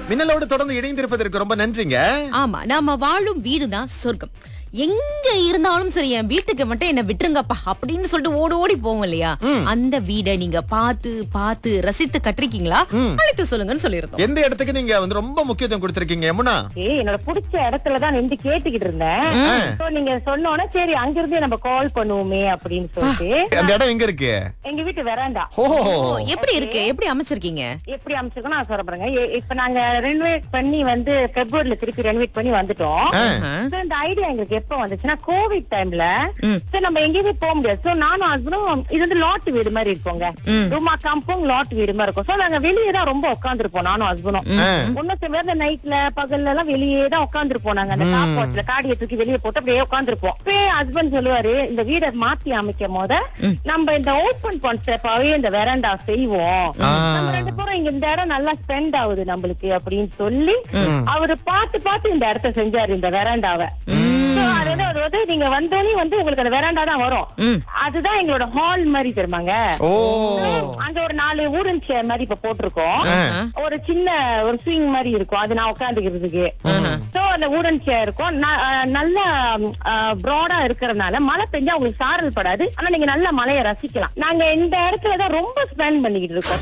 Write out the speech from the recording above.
மின்னலோடு தொடர்ந்து இணைந்திருப்பதற்கு ரொம்ப நன்றிங்க ஆமா நாம வாழும் வீடுதான் சொர்க்கம் எங்க இருந்தாலும் சரி என் வீட்டுக்கு மட்டும் என்ன விட்டுருங்கப்பா அப்படின்னு சொல்லிட்டு ஓடி ஓடி போவோம் இல்லையா அந்த வீடை நீங்க பார்த்து பார்த்து ரசித்து கட்டிருக்கீங்களா அழைத்து சொல்லுங்கன்னு சொல்லியிருந்தோம் எந்த இடத்துக்கு நீங்க வந்து ரொம்ப முக்கியத்துவம் கொடுத்திருக்கீங்க யமுனா ஏய், என்னோட பிடிச்ச இடத்துல தான் நின்று கேட்டுக்கிட்டு இருந்தேன் சோ நீங்க சொன்னோன்னே சரி அங்கிருந்தே நம்ம கால் பண்ணுவோமே அப்படின்னு சொல்லிட்டு அந்த இடம் எங்க இருக்கு எங்க வீட்டு வெராண்டா ஓ ஓ, எப்படி இருக்கு எப்படி அமைச்சிருக்கீங்க எப்படி அமைச்சிருக்கோம் நான் சொல்ல பாருங்க ஏ- இப்ப நாங்க ரெனோவேட் பண்ணி வந்து பிப்ரவரில திருப்பி ரெனோவேட் பண்ணி வந்துட்டோம் So, இந்த ஐடியா எங்களுக்கு எப்ப வந்துச்சுன்னா கோவிட் டைம்ல சோ நம்ம எங்கேயுமே போக முடியாது சோ நானும் ஹஸ்பண்டும் இது வந்து லாட் வீடு மாதிரி இருப்போங்க ரூமா காம்பவுண்ட் லாட் வீடு மாதிரி இருக்கும் சோ நாங்க வெளியே தான் ரொம்ப உட்காந்துருப்போம் நானும் ஹஸ்பண்டும் முன்னூத்தி பேர் நைட்ல பகல்ல எல்லாம் வெளியே தான் உட்காந்துருப்போம் நாங்க அந்த கார் போட்ல காடியை தூக்கி வெளியே போட்டு அப்படியே உட்காந்துருப்போம் அப்பயே ஹஸ்பண்ட் சொல்லுவாரு இந்த வீடை மாத்தி அமைக்கும் போத நம்ம இந்த ஓபன் கான்செப்டாவே இந்த வெராண்டா செய்வோம் நம்ம ரெண்டு பேரும் இங்க இந்த இடம் நல்லா ஸ்பெண்ட் ஆகுது நம்மளுக்கு அப்படின்னு சொல்லி அவரு பார்த்து பார்த்து இந்த இடத்த செஞ்சாரு இந்த வெராண்டாவை So, அது வந்து அது வந்து நீங்க வந்தோடனே வந்து உங்களுக்கு அந்த வெராண்டா தான் வரும் அதுதான் எங்களோட ஹால் மாதிரி தெரியுமாங்க ஓ அங்க ஒரு நாலு ஊடன் சேர் மாதிரி இப்ப போட்டிருக்கோம் ஒரு சின்ன ஒரு ஸ்விங் மாதிரி இருக்கும் அது நான் உட்காந்துக்கிறதுக்கு சோ அந்த ஊடன் சேர் இருக்கும் ந- அஹ் நல்ல ப்ராடா இருக்கிறதுனால மழை பெஞ்சா உங்களுக்கு சாரல் படாது ஆனா நீங்க நல்ல மழையை ரசிக்கலாம் நாங்க இந்த இடத்துல தான் ரொம்ப ஸ்பெண்ட் பண்ணிக்கிட்டு இருக்கோம்